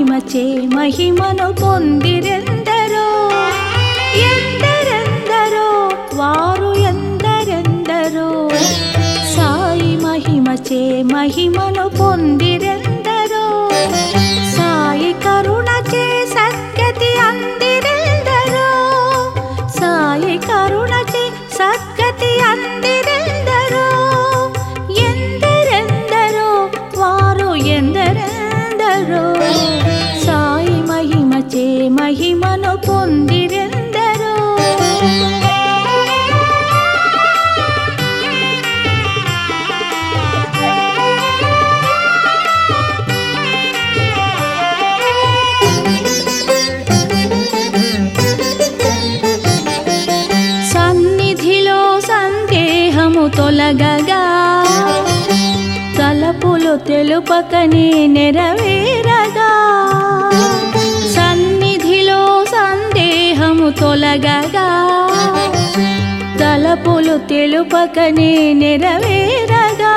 మహిమచే మహిమను పొందిరెందరో ఎందరెందరో వారు ఎందరెందరో సాయి మహిమచే మహిమను పొందిరెందరో సాయి కరుణచే సద్గతి అందిరెందరో సాయి కరుణచే సద్గతి అందిరెందరో ఎందరెందరో వారు ఎందరెందరో సాయి మహిమచే మహిమను పొందిరెందరో సన్నిధిలో సందేహము తొలగగా తలపులు తెలుపకనే నెరవేరగా సన్నిధిలో సందేహము తొలగగా తలపులు తెలుపకనే నెరవేరగా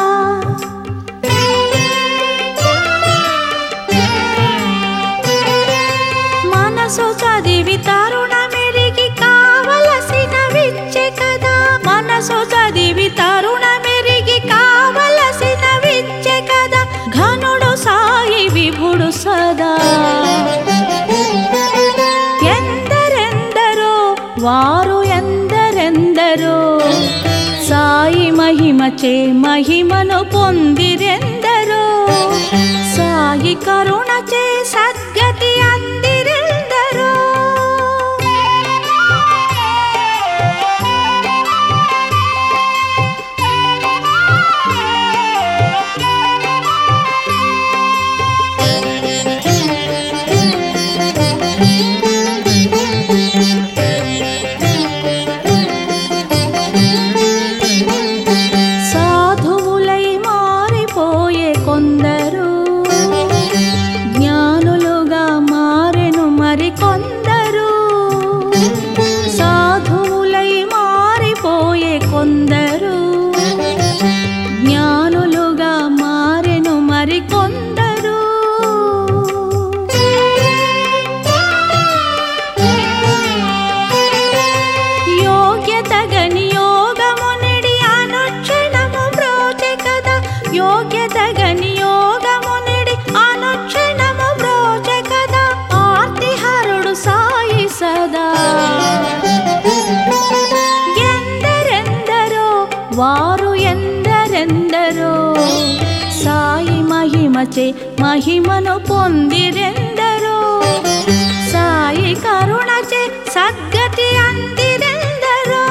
మనసు చదివి తరుణ మెరిగి కావలసిన విచ్చే కదా మనసు చదివి తరుణ మెరిగి కావలసిన విచ్చే కదా ఘనుడు సాయి విభుడు సదా ఎందరెందరో వారు ఎందరెందరో సాయి మహిమచే మహిమను పొందిరెందరో సాయి కరుణచే సద్గతి అందిరెందరో సాధువులై మారిపోయే కొందరు జ్ఞానులుగా మారెను మరి కొందరు సాధువులై మారిపోయే కొందరు జ్ఞానులుగా మారెను మరి కొందరు యోగ్యత గని యోగమునిడి అనుక్షణము బ్రోచె కదా యోగ్యత గని యోగమునిడి అనుక్షణము బ్రోచె కదా ఆర్తిహరుడు సాయి సదా ఎందరెందరో వారు ఎందరెందరో సాయి మహిమచే మహిమను పొందిరెందరో సాయి కరుణచే సద్గతి అందిరెందరో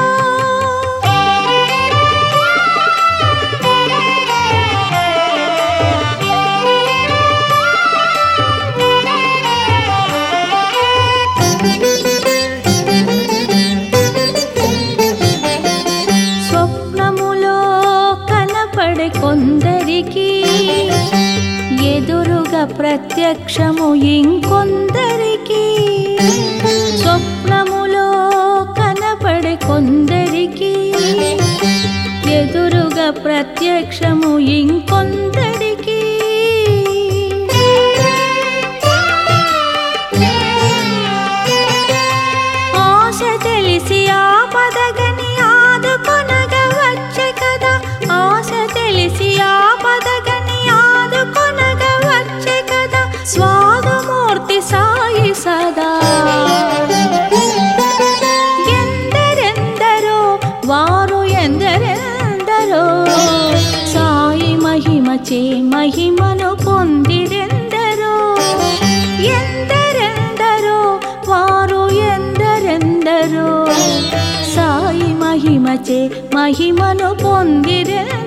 స్వప్నములో కనపడే కొందరికి ఎదురుగా ప్రత్యక్షము ఇంకొందరికి స్వప్నములో కనపడే కొందరికి ఎదురుగా ప్రత్యక్షము ఇంకొందరికి ఆశ తెలిసి ఆపదగని ఆదుకొనగా వచ్చే కదా ఆశ తెలిసి ఆపదగని ఆదుకొనగా వచ్చే కదా స్వాగమూర్తి సాయి సదా ఎందరెందరో వారు ఎందరెందరో సాయి మహిమచే మహిమను పొందిరెందరో ఎందరెందరో వారు ఎందరెందరో సాయి మహిమచే మహిమను పొందిరెందరో